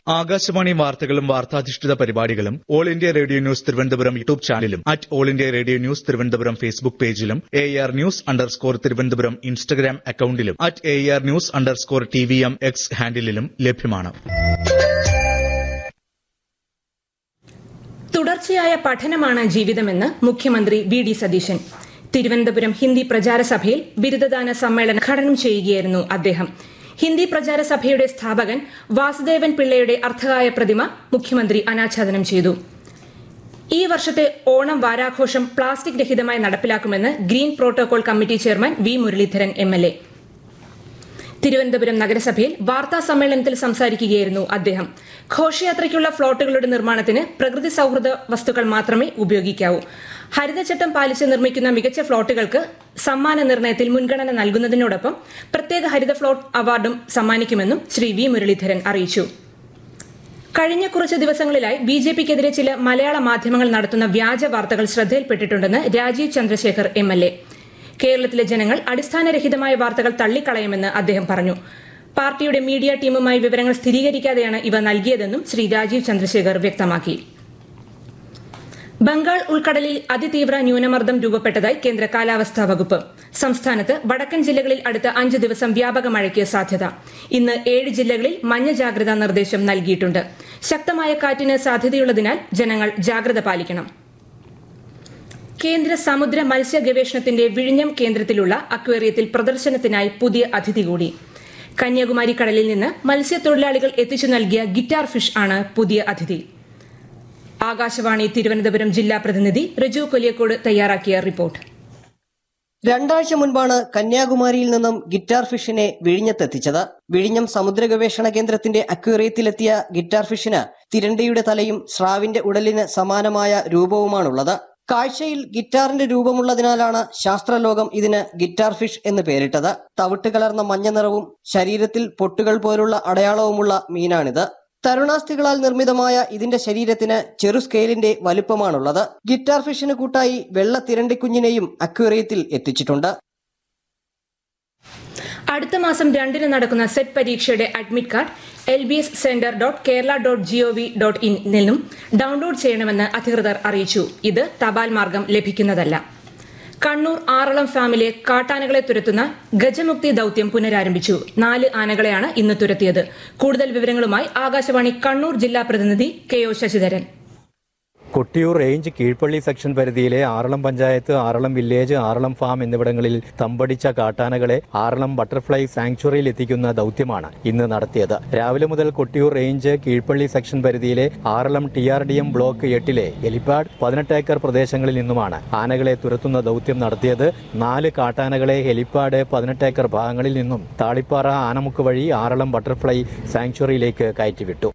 ആകാശവാണി വാർത്തകളും വാർത്താധിഷ്ഠിത പരിപാടികളും all India radio news Thiruvananthapuram YouTube ചാനലിലും at all India radio news Thiruvananthapuram Facebook പേജിലും A R news underscore Thiruvananthapuram Instagram അക്കൌണ്ടിലും at A R news underscore T V M X ഹാൻഡിലും ലഭ്യമാണ് തുടർച്ചയായ പഠനമാണ് ജീവിതമെന്ന് മുഖ്യമന്ത്രി വി ഡി സതീശൻ തിരുവനന്തപുരം ഹിന്ദി പ്രചാര സഭയിൽ ബിരുദദാന സമ്മേളനം ഉദ്ഘാടനം ചെയ്യുകയായിരുന്നു അദ്ദേഹം ഹിന്ദി പ്രചാര സഭയുടെ സ്ഥാപകൻ വാസുദേവൻ പിള്ളയുടെ അർത്ഥകായ പ്രതിമ മുഖ്യമന്ത്രി അനാച്ഛാദനം ചെയ്തു ഈ വർഷത്തെ ഓണം വാരാഘോഷം പ്ലാസ്റ്റിക് രഹിതമായി നടപ്പിലാക്കുമെന്ന് green protocol committee chairman V Muraleedharan M L A Thiruvananthapuram നഗരസഭയിൽ വാർത്താ സമ്മേളനത്തിൽ സംസാരിക്കുകയായിരുന്നു അദ്ദേഹം ഘോഷയാത്രയ്ക്കുള്ള ഫ്ളോട്ടുകളുടെ നിർമ്മാണത്തിന് പ്രകൃതി സൌഹൃദ വസ്തുക്കൾ മാത്രമേ ഉപയോഗിക്കാവൂ ഹരിതചട്ടം പാലിച്ച് നിർമ്മിക്കുന്ന മികച്ച ഫ്ളോട്ടുകൾക്ക് സമ്മാന നിർണയത്തിൽ മുൻഗണന നൽകുന്നതിനോടൊപ്പം പ്രത്യേക ഹരിത ഫ്ളോട്ട് അവാർഡും സമ്മാനിക്കുമെന്നും ശ്രീ വി മുരളീധരൻ അറിയിച്ചു കഴിഞ്ഞ കുറച്ച് ദിവസങ്ങളിലായി ബി ജെ പിക്കെതിരെ ചില മലയാള മാധ്യമങ്ങൾ നടത്തുന്ന വ്യാജ വാർത്തകൾ ശ്രദ്ധയിൽപ്പെട്ടിട്ടുണ്ടെന്ന് Rajeev Chandrasekhar M L A കേരളത്തിലെ ജനങ്ങൾ അടിസ്ഥാനരഹിതമായ വാർത്തകൾ തള്ളിക്കളയുമെന്ന് അദ്ദേഹം പറഞ്ഞു പാർട്ടിയുടെ മീഡിയ ടീമുമായി വിവരങ്ങൾ സ്ഥിരീകരിക്കാതെയാണ് ഇവ നൽകിയതെന്നും ശ്രീ രാജീവ് ചന്ദ്രശേഖർ വ്യക്തമാക്കി ബംഗാൾ ഉൾക്കടലിൽ അതിതീവ്ര ന്യൂനമർദ്ദം രൂപപ്പെട്ടതായി കേന്ദ്ര കാലാവസ്ഥാ വകുപ്പ് സംസ്ഥാനത്ത് വടക്കൻ ജില്ലകളിൽ അടുത്ത അഞ്ച് ദിവസം വ്യാപക മഴയ്ക്ക് സാധ്യത ഇന്ന് ഏഴ് ജില്ലകളിൽ മഞ്ഞ ജാഗ്രതാ നിർദ്ദേശം നൽകിയിട്ടുണ്ട് ശക്തമായ കാറ്റിന് സാധ്യതയുള്ളതിനാൽ ജനങ്ങൾ ജാഗ്രത പാലിക്കണം കേന്ദ്ര സമുദ്ര മത്സ്യ ഗവേഷണത്തിന്റെ വിഴിഞ്ഞം കേന്ദ്രത്തിലുള്ള അക്വേറിയത്തിൽ പ്രദർശനത്തിനായി പുതിയ അതിഥി കൂടി കന്യാകുമാരി കടലിൽ നിന്ന് മത്സ്യത്തൊഴിലാളികൾ എത്തിച്ചു നൽകിയ ഗിറ്റാർ ഫിഷ് ആണ് പുതിയ അതിഥി ആകാശവാണി തിരുവനന്തപുരം ജില്ലാ പ്രതിനിധി റിജു കൊലിയക്കോട് തയ്യാറാക്കിയ റിപ്പോർട്ട് രണ്ടാഴ്ച മുൻപാണ് കന്യാകുമാരിയിൽ നിന്നും ഗിറ്റാർ ഫിഷിനെ വിഴിഞ്ഞത്തെത്തിച്ചത് വിഴിഞ്ഞം സമുദ്ര ഗവേഷണ കേന്ദ്രത്തിന്റെ അക്വേറിയത്തിലെത്തിയ ഗിറ്റാർ ഫിഷിന് തിരണ്ടിയുടെ തലയും സ്രാവിന്റെ ഉടലിന് സമാനമായ രൂപവുമാണുള്ളത് കാഴ്ചയിൽ ഗിറ്റാറിന്റെ രൂപമുള്ളതിനാലാണ് ശാസ്ത്രലോകം ഇതിന് ഗിറ്റാർ ഫിഷ് എന്ന് പേരിട്ടത് തവിട്ട് കലർന്ന മഞ്ഞ നിറവും ശരീരത്തിൽ പൊട്ടുകൾ പോലുള്ള അടയാളവുമുള്ള മീനാണിത് തരുണാസ്ഥികളാൽ നിർമ്മിതമായ ഇതിന്റെ ശരീരത്തിന് ചെറു സ്കെയിലിന്റെ വലുപ്പമാണുള്ളത് ഗിറ്റാർ ഫിഷിന് കൂട്ടായി വെള്ള തിരണ്ടിക്കുഞ്ഞിനെയും അക്വേറിയത്തിൽ എത്തിച്ചിട്ടുണ്ട് അടുത്ത മാസം രണ്ടിന് നടക്കുന്ന സെറ്റ് പരീക്ഷയുടെ admit card L B S centre dot Kerala dot GOV dot in നിന്നും ഡൌൺലോഡ് ചെയ്യണമെന്ന് അധികൃതർ അറിയിച്ചു ഇത് തപാൽ മാർഗം ലഭിക്കുന്നതല്ല കണ്ണൂർ ആറളം ഫാമിലെ കാട്ടാനകളെ തുരത്തുന്ന ഗജമുക്തി ദൌത്യം പുനരാരംഭിച്ചു നാല് ആനകളെയാണ് ഇന്ന് തുരത്തിയത് കൂടുതൽ വിവരങ്ങളുമായി ആകാശവാണി കണ്ണൂർ ജില്ലാ പ്രതിനിധി K O Sasidharan Kottiyoor range Keezhpalli section പരിധിയിലെ ആറളം പഞ്ചായത്ത് ആറളം വില്ലേജ് ആറളം ഫാം എന്നിവിടങ്ങളിൽ തമ്പടിച്ച കാട്ടാനകളെ ആറളം ബട്ടർഫ്ലൈ സാങ്ച്വറിയിൽ എത്തിക്കുന്ന ദൌത്യമാണ് ഇന്ന് നടത്തിയത് രാവിലെ മുതൽ കൊട്ടിയൂർ റേഞ്ച് കീഴ്പള്ളി സെക്ഷൻ പരിധിയിലെ Aralam T R D M block എട്ടിലെ എലിപ്പാഡ് പതിനെട്ട് ഏക്കർ പ്രദേശങ്ങളിൽ നിന്നുമാണ് ആനകളെ തുരത്തുന്ന ദൌത്യം നടത്തിയത് നാല് കാട്ടാനകളെ ഹെലിപ്പാഡ് പതിനെട്ട് ഏക്കർ ഭാഗങ്ങളിൽ നിന്നും താളിപ്പാറ ആനമുക്ക് വഴി ആറളം ബട്ടർഫ്ലൈ സാങ്ച്വറിയിലേക്ക് കയറ്റിവിട്ടു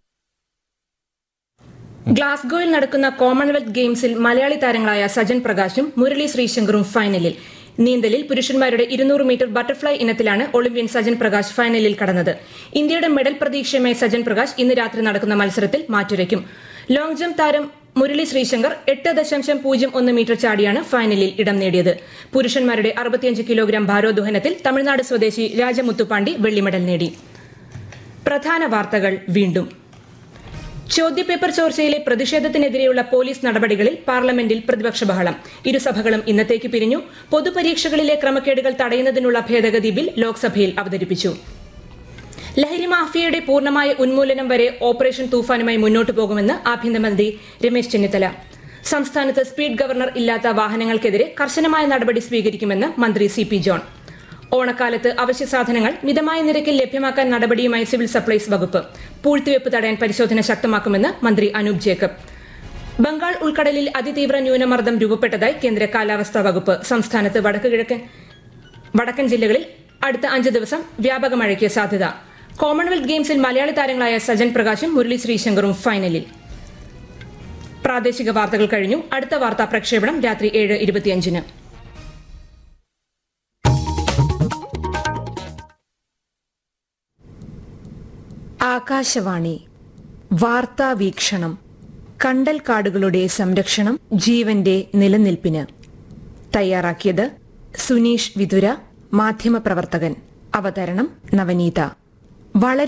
ഗ്ലാസ്ഗോയിൽ നടക്കുന്ന കോമൺവെൽത്ത് ഗെയിംസിൽ മലയാളി താരങ്ങളായ സജൻ പ്രകാശും മുരളി ശ്രീശങ്കറും ഫൈനലിൽ നീന്തലിൽ പുരുഷന്മാരുടെ ഇരുന്നൂറ് മീറ്റർ ബട്ടർഫ്ലൈ ഇനത്തിലാണ് ഒളിമ്പ്യൻ സജൻ പ്രകാശ് ഫൈനലിൽ കടന്നത് ഇന്ത്യയുടെ മെഡൽ പ്രതീക്ഷയുമായി സജൻ പ്രകാശ് ഇന്ന് രാത്രി നടക്കുന്ന മത്സരത്തിൽ മാറ്റുരയ്ക്കും ലോങ് ജംപ് താരം മുരളി ശ്രീശങ്കർ എട്ട് ദശാംശം പൂജ്യം ഒന്ന് മീറ്റർ ചാടിയാണ് ഫൈനലിൽ ഇടം നേടിയത് പുരുഷന്മാരുടെ അറുപത്തിയഞ്ച് കിലോഗ്രാം ഭാരോദ്വഹനത്തിൽ തമിഴ്നാട് സ്വദേശി രാജമുത്തുപാണ്ഡി വെള്ളി മെഡൽ നേടി പ്രധാന വാർത്തകൾ വീണ്ടും ചോദ്യപേപ്പർ ചോർച്ചയിലെ പ്രതിഷേധത്തിനെതിരെയുള്ള പോലീസ് നടപടികളിൽ പാർലമെന്റിൽ പ്രതിപക്ഷ ബഹളം ഇരുസഭകളും ഇന്നത്തേക്ക് പിരിഞ്ഞു പൊതുപരീക്ഷകളിലെ ക്രമക്കേടുകൾ തടയുന്നതിനുള്ള ഭേദഗതി ബിൽ ലോക്സഭയിൽ അവതരിപ്പിച്ചു ലഹരി മാഫിയയുടെ പൂർണ്ണമായ ഉന്മൂലനം വരെ ഓപ്പറേഷൻ തൂഫാനുമായി മുന്നോട്ടു പോകുമെന്ന് ആഭ്യന്തരമന്ത്രി രമേശ് ചെന്നിത്തല സംസ്ഥാനത്ത് സ്പീഡ് ഗവർണർ ഇല്ലാത്ത വാഹനങ്ങൾക്കെതിരെ കർശനമായ നടപടി സ്വീകരിക്കുമെന്ന് മന്ത്രി സി പി ജോൺ ഓണക്കാലത്ത് അവശ്യ സാധനങ്ങൾ മിതമായ നിരക്കിൽ ലഭ്യമാക്കാൻ നടപടിയുമായി സിവിൽ സപ്ലൈസ് വകുപ്പ് പൂഴ്ത്തിവെപ്പ് തടയാൻ പരിശോധന ശക്തമാക്കുമെന്ന് മന്ത്രി അനൂപ് ജേക്കബ് ബംഗാൾ ഉൾക്കടലിൽ അതിതീവ്ര ന്യൂനമർദ്ദം രൂപപ്പെട്ടതായി കേന്ദ്ര കാലാവസ്ഥാ വകുപ്പ് സംസ്ഥാനത്ത് വടക്ക് കിഴക്കൻ വടക്കൻ ജില്ലകളിൽ അടുത്ത അഞ്ച് ദിവസം വ്യാപക മഴയ്ക്ക് സാധ്യത കോമൺവെൽത്ത് ഗെയിംസിൽ മലയാളി താരങ്ങളായ സജൻ പ്രകാശും മുരളി ശ്രീശങ്കറും ഫൈനലിൽ പ്രാദേശിക വാർത്തകൾ കഴിഞ്ഞു അടുത്ത വാർത്താ പ്രക്ഷേപണം രാത്രി ഏഴ് ഇരുപത്തിയഞ്ചിന് ആകാശവാണി വാർത്താ വീക്ഷണം കണ്ടൽ കാടുകളുടെ സംരക്ഷണം ജീവന്റെ നിലനിൽപ്പിന് തയ്യാറാക്കിയത് സുനീഷ് വിതുര മാധ്യമപ്രവർത്തകൻ അവതരണം നവനീത വളരെ